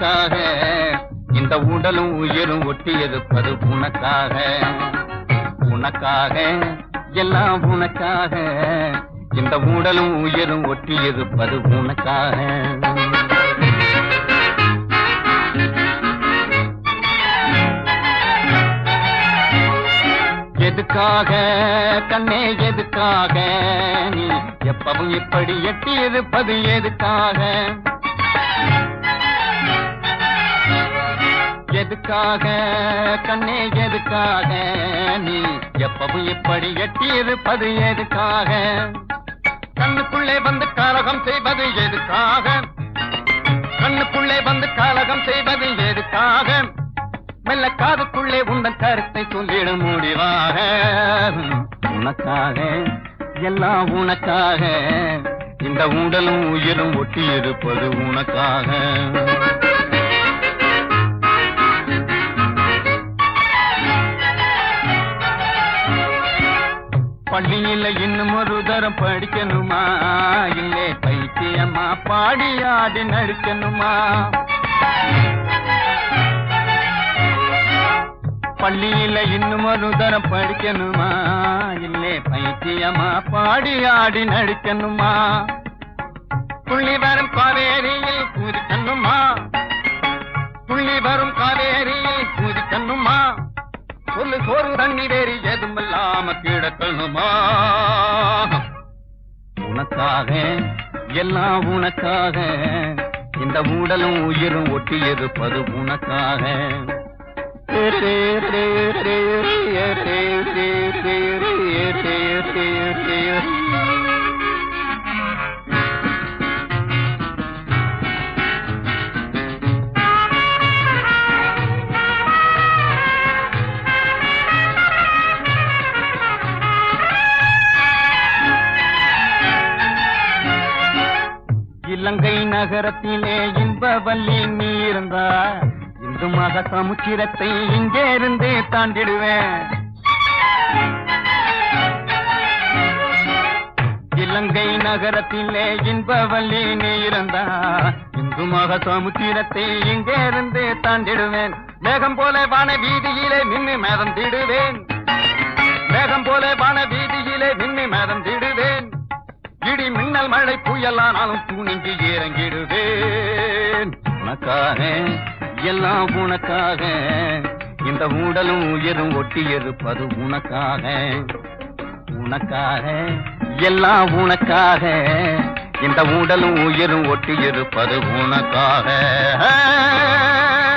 உனக்காக இந்த உடலும் உயிரும் ஒட்டி இருப்பது உனக்காக உனக்காக எல்லாம் உனக்காக இந்த உடலும் உயிரும் ஒட்டி இருப்பது உனக்காக எதுக்காக கண்ணே எதுக்காக நீ எப்பவும் இப்படி எட்டி இருப்பது எதுக்காக எதுக்காக கண்ணே எதுக்காக நீ எப்பவும் இப்படி எட்டி இருப்பது எதுக்காக கண்ணுக்குள்ளே வந்து காலகம் செய்வது எதுக்காக கண்ணுக்குள்ளே வந்து காலகம் செய்வது எதுக்காக மெல்ல காதுக்குள்ளே உந்தன் கருத்தை சொல்லிடும் முடிவாக உனக்காக எல்லாம் உனக்காக இந்த உடலும் உயிரும் ஒட்டி இருப்பது உனக்காக பள்ளியில இன்னும் ஒரு தரம் படிக்கணுமா இல்லே பைத்தியம்மா பாடி ஆடி நடிக்கணுமா பள்ளியில இன்னும் ஒரு தரம் படிக்கணுமா இல்லே பைத்தியமா பாடி ஆடி நடிக்கணுமா துள்ளி வரும் காவேரியில் குதிக்கணுமா துள்ளி வரும் காவேரியில் குதிக்கணுமா சொல்லு சோறு தண்ணி வேறு எதுமில்லாம கிடக்கணுமா உனக்காக எல்லாம் உனக்காக இந்த உடலும் உயிரும் ஒட்டி இருப்பது உனக்காக இலங்கை நகரத்திலே இன்பவல்லி நீ இருந்தா இந்து மக சமுச்சிரத்தை இங்கே இருந்தே தாண்டிடுவேன் இலங்கை நகரத்திலே இன்பவல்லி நீ இருந்தா இந்து மக சமுத்திரத்தை இங்கே இருந்து தாண்டிடுவேன் மேகம் போல வான வீதியிலே நின்று மேதம் திடுவேன் மேகம் போல வான வீதியிலே நின்று மேதம் திடுவேன் இடி மின்னல் மழை புயலானாலும் துணிஞ்சு இறங்கிடுவேன் உனக்காக எல்லாம் உனக்காக இந்த உடலும் உயிரும் ஒட்டி இருப்பது உனக்காக உனக்காக எல்லாம் உனக்காக இந்த உடலும் உயிரும் ஒட்டி இருப்பது உனக்காக